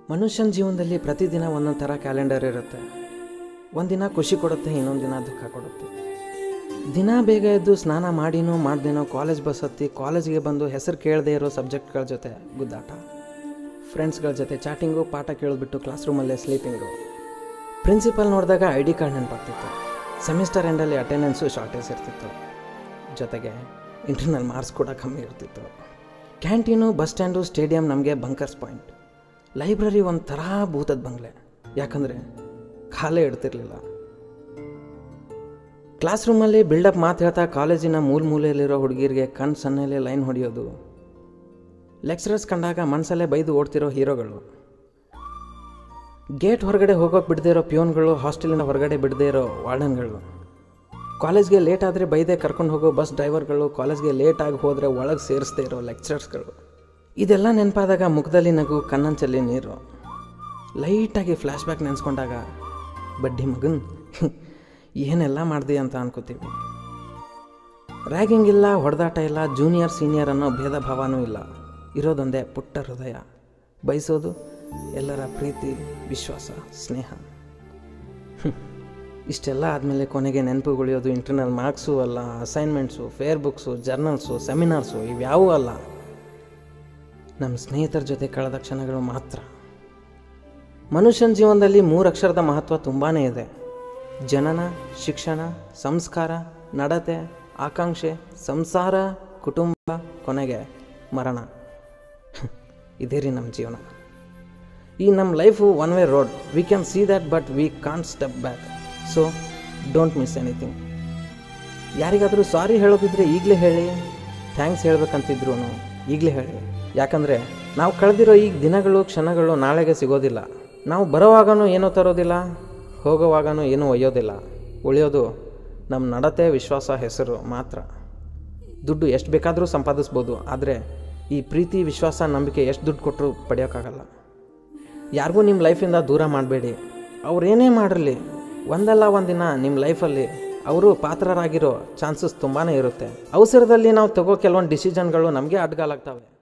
ಮನುಷ್ಯನ ಜೀವನದಲ್ಲಿ ಪ್ರತಿದಿನ ಒಂದೊಂದು ಥರ ಕ್ಯಾಲೆಂಡರ್ ಇರುತ್ತೆ ಒಂದಿನ ಖುಷಿ ಕೊಡುತ್ತೆ ಇನ್ನೊಂದು ದಿನ ದುಃಖ ಕೊಡುತ್ತೆ ದಿನ ಬೇಗ ಎದ್ದು ಸ್ನಾನ ಮಾಡಿನೋ ಮಾಡ್ದೇನೋ ಕಾಲೇಜ್ ಬಸ್ ಹತ್ತಿ ಕಾಲೇಜ್ಗೆ ಬಂದು ಹೆಸರು ಕೇಳದೇ ಇರೋ ಸಬ್ಜೆಕ್ಟ್ಗಳ ಜೊತೆ ಗುದ್ದಾಟ ಫ್ರೆಂಡ್ಸ್ಗಳ ಜೊತೆ ಚಾಟಿಂಗು ಪಾಠ ಕೇಳಿಬಿಟ್ಟು ಕ್ಲಾಸ್ ರೂಮಲ್ಲೇ ಸ್ಲೀಪಿಂಗು ಪ್ರಿನ್ಸಿಪಲ್ ನೋಡಿದಾಗ ಐ ಡಿ ಕಾರ್ಡ್ ನೆನಪಾಗ್ತಿತ್ತು ಸೆಮಿಸ್ಟರ್ ಎಂಡಲ್ಲಿ ಅಟೆಂಡೆನ್ಸು ಶಾರ್ಟೇಜ್ ಇರ್ತಿತ್ತು ಜೊತೆಗೆ ಇಂಟರ್ನಲ್ ಮಾರ್ಕ್ಸ್ ಕೂಡ ಕಮ್ಮಿ ಇರ್ತಿತ್ತು ಕ್ಯಾಂಟೀನು ಬಸ್ ಸ್ಟ್ಯಾಂಡು ಸ್ಟೇಡಿಯಂ ನಮಗೆ ಬಂಕರ್ಸ್ ಪಾಯಿಂಟ್ ಲೈಬ್ರರಿ ಒಂಥರ ಭೂತದ ಬಂಗ್ಲೆ ಯಾಕಂದರೆ ಖಾಲಿ ಇಡ್ತಿರ್ಲಿಲ್ಲ ಕ್ಲಾಸ್ ರೂಮಲ್ಲಿ ಬಿಲ್ಡಪ್ ಮಾತು ಹೇಳ್ತಾ ಕಾಲೇಜಿನ ಮೂಲ ಮೂಲೆಯಲ್ಲಿರೋ ಹುಡುಗಿರಿಗೆ ಕಣ್ ಸನ್ನೆಲೆ ಲೈನ್ ಹೊಡೆಯೋದು ಲೆಕ್ಚರರ್ಸ್ ಕಂಡಾಗ ಮನಸ್ಸಲ್ಲೇ ಬೈದು ಓಡ್ತಿರೋ ಹೀರೋಗಳು ಗೇಟ್ ಹೊರಗಡೆ ಹೋಗೋಕೆ ಬಿಡದೇ ಇರೋ ಪ್ಯೂನ್ಗಳು ಹಾಸ್ಟೆಲಿನ ಹೊರಗಡೆ ಬಿಡದೇ ಇರೋ ವಾರ್ಡನ್ಗಳು ಕಾಲೇಜ್ಗೆ ಲೇಟ್ ಆದರೆ ಬೈದೆ ಕರ್ಕೊಂಡು ಹೋಗೋ ಬಸ್ ಡ್ರೈವರ್ಗಳು ಕಾಲೇಜ್ಗೆ ಲೇಟಾಗಿ ಹೋದರೆ ಒಳಗೆ ಸೇರಿಸದೇ ಇರೋ ಲೆಕ್ಚರರ್ಸ್ಗಳು ಇದೆಲ್ಲ ನೆನಪಾದಾಗ ಮುಖದಲ್ಲಿ ನಗು ಕಣ್ಣಂಚಲ್ಲಿ ನೀರು ಲೈಟಾಗಿ ಫ್ಲ್ಯಾಶ್ ಬ್ಯಾಕ್ ನೆನೆಸ್ಕೊಂಡಾಗ ಬಡ್ಡಿ ಮಗನ್ ಏನೆಲ್ಲ ಮಾಡ್ದೆ ಅಂತ ಅನ್ಕೋತೀವಿ ರ್ಯಾಗಿಂಗ್ ಇಲ್ಲ ಹೊಡೆದಾಟ ಇಲ್ಲ ಜೂನಿಯರ್ ಸೀನಿಯರ್ ಅನ್ನೋ ಭೇದ ಭಾವನೂ ಇಲ್ಲ ಇರೋದೊಂದೇ ಪುಟ್ಟ ಹೃದಯ ಬಯಸೋದು ಎಲ್ಲರ ಪ್ರೀತಿ ವಿಶ್ವಾಸ ಸ್ನೇಹ ಹ್ಮ್. ಇಷ್ಟೆಲ್ಲ ಆದಮೇಲೆ ಕೊನೆಗೆ ನೆನಪುಗುಳಿಯೋದು ಇಂಟರ್ನಲ್ ಮಾರ್ಕ್ಸು ಅಲ್ಲ assignments fair books journals seminars ಇವ್ಯಾವೂ ಅಲ್ಲ ನಮ್ಮ ಸ್ನೇಹಿತರ ಜೊತೆ ಕಳೆದ ಕ್ಷಣಗಳು ಮಾತ್ರ ಮನುಷ್ಯನ ಜೀವನದಲ್ಲಿ ಮೂರು ಅಕ್ಷರದ ಮಹತ್ವ ತುಂಬಾ ಇದೆ ಜನನ ಶಿಕ್ಷಣ ಸಂಸ್ಕಾರ ನಡತೆ ಆಕಾಂಕ್ಷೆ ಸಂಸಾರ ಕುಟುಂಬ ಕೊನೆಗೆ ಮರಣ ಇದೇ ರೀ ನಮ್ಮ ಜೀವನ ಈ ನಮ್ಮ life one way road we can see that but we can't step back so don't miss anything ಯಾರಿಗಾದರೂ ಸಾರಿ ಹೇಳೋದಿದ್ರೆ ಈಗಲೇ ಹೇಳಿ ಥ್ಯಾಂಕ್ಸ್ ಹೇಳ್ಬೇಕಂತಿದ್ರು ಈಗಲೇ ಹೇಳಿ ಯಾಕಂದರೆ ನಾವು ಕಳೆದಿರೋ ಈಗ ದಿನಗಳು ಕ್ಷಣಗಳು ನಾಳೆಗೆ ಸಿಗೋದಿಲ್ಲ ನಾವು ಬರೋವಾಗನೂ ಏನೂ ತರೋದಿಲ್ಲ ಹೋಗೋವಾಗನೂ ಏನೂ ಒಯ್ಯೋದಿಲ್ಲ ಉಳಿಯೋದು ನಮ್ಮ ನಡತೆ ವಿಶ್ವಾಸ ಹೆಸರು ಮಾತ್ರ ದುಡ್ಡು ಎಷ್ಟು ಬೇಕಾದರೂ ಸಂಪಾದಿಸ್ಬೋದು ಆದರೆ ಈ ಪ್ರೀತಿ ವಿಶ್ವಾಸ ನಂಬಿಕೆ ಎಷ್ಟು ದುಡ್ಡು ಕೊಟ್ಟರು ಪಡೆಯೋಕ್ಕಾಗಲ್ಲ ಯಾರಿಗೂ ನಿಮ್ಮ ಲೈಫಿಂದ ದೂರ ಮಾಡಬೇಡಿ ಅವ್ರೇನೇ ಮಾಡಿರಲಿ ಒಂದಲ್ಲ ಒಂದಿನ ನಿಮ್ಮ ಲೈಫಲ್ಲಿ ಅವರು ಪಾತ್ರರಾಗಿರೋ ಚಾನ್ಸಸ್ ತುಂಬಾ ಇರುತ್ತೆ ಅವಸರದಲ್ಲಿ ನಾವು ತಗೋ ಕೆಲವೊಂದು ಡಿಸಿಷನ್ಗಳು ನಮಗೆ ಅಡ್ಗಾಲಾಗ್ತವೆ